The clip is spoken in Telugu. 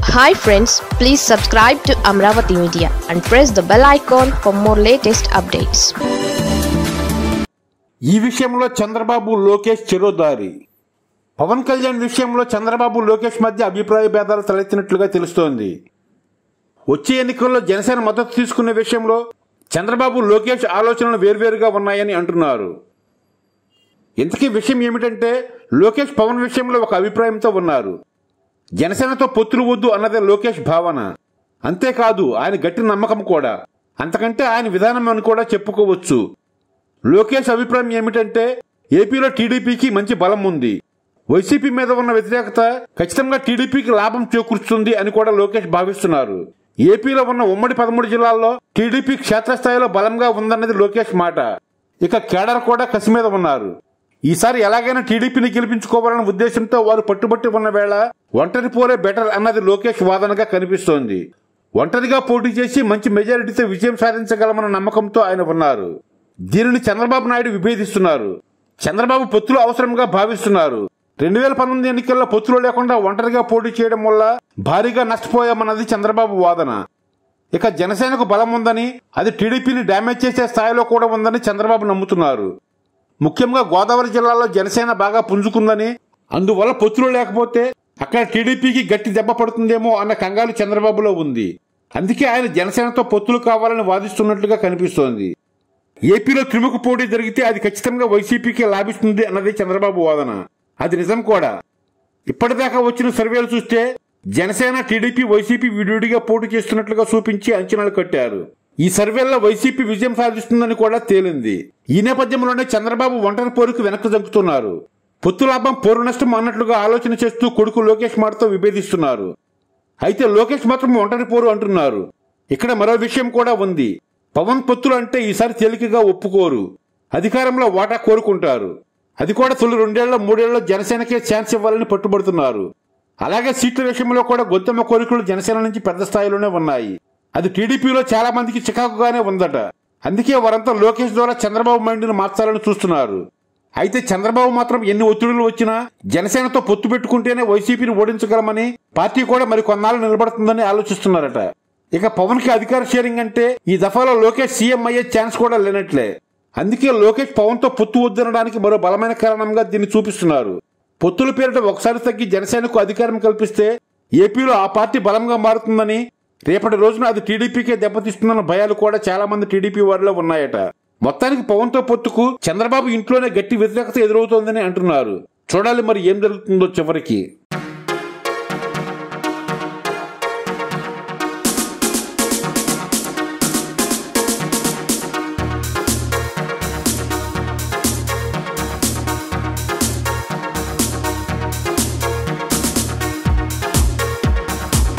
hi friends please subscribe to Amaravati media and press the bell icon for more latest updates ఈ విషయంలో చంద్రబాబు లోకేష్ చెరోదారి పవన్ కళ్యాణ్ విషయంలో చంద్రబాబు లోకేష్ మధ్య అభిప్రాయ భేదాలు తలెత్తినట్లుగా తెలుస్తోంది వచ్చే ఎన్నికల్లో జనసేన మద్దతు తీసుకునే విషయంలో చంద్రబాబు లోకేష్ ఆలోచనలు వేర్వేరుగా ఉన్నాయని అంటున్నారు ఇంతకీ విషయం ఏమిటంటే లోకేష్ పవన్ విషయంలో ఒక అభిప్రాయంతో ఉన్నారు జనసేనతో పొత్తులు వద్దు అన్నదే లోకేష్ భావన అంతేకాదు ఆయన గట్టి నమ్మకం కూడా అంతకంటే ఆయన విధానం అని కూడా చెప్పుకోవచ్చు లోకేష్ అభిప్రాయం ఏమిటంటే ఏపీలో టీడీపీకి మంచి బలం ఉంది వైసీపీ మీద ఉన్న వ్యతిరేకత ఖచ్చితంగా టీడీపీకి లాభం చేకూరుస్తుంది అని కూడా లోకేష్ భావిస్తున్నారు ఏపీలో ఉన్న ఉమ్మడి పదమూడు జిల్లాల్లో టీడీపీ క్షేత్రస్థాయిలో బలంగా ఉందన్నది లోకేష్ మాట ఇక కేడర్ కూడా కసి మీద ఉన్నారు ఈసారి ఎలాగైనా టీడీపీని గెలిపించుకోవాలన్న ఉద్దేశంతో వారు పట్టుబట్టి ఉన్న వేళ ఒంటరి పోలే బెటర్ అన్నది లోకేష్ వాదనగా కనిపిస్తోంది ఒంటరిగా పోటీ చేసి మంచి మెజారిటీతో విజయం సాధించగలమన్న నమ్మకంతో ఆయన ఉన్నారు దీనిని చంద్రబాబు నాయుడు విభేదిస్తున్నారు చంద్రబాబు పొత్తులు అవసరంగా భావిస్తున్నారు రెండు వేల పంతొమ్మిది ఎన్నికల్లో పొత్తులు లేకుండా ఒంటరిగా పోటీ చేయడం వల్ల భారీగా నష్టపోయామన్నది చంద్రబాబు వాదన ఇక జనసేనకు బలం ఉందని అది టీడీపీని డ్యామేజ్ చేసే స్థాయిలో కూడా ఉందని చంద్రబాబు నమ్ముతున్నారు ముఖ్యంగా గోదావరి జిల్లాలో జనసేన బాగా పుంజుకుందని అందువల్ల పొత్తులు లేకపోతే అక్కడ టీడీపీకి గట్టి దెబ్బ పడుతుందేమో అన్న కంగారు చంద్రబాబులో ఉంది అందుకే ఆయన జనసేనతో పొత్తులు కావాలని వాదిస్తున్నట్లుగా కనిపిస్తోంది ఏపీలో త్రిముఖ పోటీ జరిగితే అది ఖచ్చితంగా వైసీపీకి లాభిస్తుంది అన్నది చంద్రబాబు వాదన అది నిజం కూడా ఇప్పటిదాకా వచ్చిన సర్వేలు చూస్తే జనసేన టీడీపీ వైసీపీ విడివిడిగా పోటీ చేస్తున్నట్లుగా చూపించి అంచనాలు కట్టారు ఈ సర్వేల్లో వైసీపీ విజయం సాధిస్తుందని కూడా తేలింది ఈ నేపథ్యంలోనే చంద్రబాబు ఒంటరి పోరుకు వెనక్కి జంకుతున్నారు పొత్తు లాభం పోరు నష్టం అన్నట్లుగా ఆలోచన చేస్తూ కొడుకు లోకేష్ మాటతో విభేదిస్తున్నారు అయితే లోకేష్ మాత్రం ఒంటరి పోరు అంటున్నారు ఇక్కడ మరో విషయం కూడా ఉంది పవన్ పొత్తులు అంటే ఈసారి తేలికగా ఒప్పుకోరు అధికారంలో వాటా కోరుకుంటారు అది కూడా తొలి రెండేళ్ల మూడేళ్ల జనసేనకే ఛాన్స్ ఇవ్వాలని పట్టుబడుతున్నారు అలాగే సీట్ల విషయంలో కూడా గొంతెమ్మ కోరికలు జనసేన నుంచి పెద్ద స్థాయిలోనే ఉన్నాయి అది టీడీపీలో చాలా మందికి చికాకుగానే ఉందట అందుకే వారంతా లోకేష్ ద్వారా చంద్రబాబు మైండ్ని మార్చాలని చూస్తున్నారు అయితే చంద్రబాబు మాత్రం ఎన్ని ఒత్తిడులు వచ్చినా జనసేనతో పొత్తు పెట్టుకుంటేనే వైసీపీని ఓడించగలమని పార్టీ కూడా మరి కొన్నాళ్ళు నిలబడుతుందని ఆలోచిస్తున్నారట ఇక పవన్ కి అధికార షేరింగ్ అంటే ఈ దఫాలో లోకేష్ సీఎం అయ్యే ఛాన్స్ కూడా లేనట్లే అందుకే లోకేష్ పవన్ తో పొత్తు వద్దనడానికి మరో బలమైన కారణంగా దీన్ని చూపిస్తున్నారు పొత్తుల పేరిట ఒకసారి తగ్గి జనసేనకు అధికారం కల్పిస్తే ఏపీలో ఆ పార్టీ బలంగా మారుతుందని రేపటి రోజున అది టీడీపీకే దెబ్బతీస్తుందన్న భయాలు కూడా చాలా మంది టీడీపీ వారిలో ఉన్నాయట మొత్తానికి పవన్ తో పొత్తుకు చంద్రబాబు ఇంట్లోనే గట్టి వ్యతిరేకత ఎదురవుతోందని అంటున్నారు చూడాలి మరి ఏం జరుగుతుందో చివరికి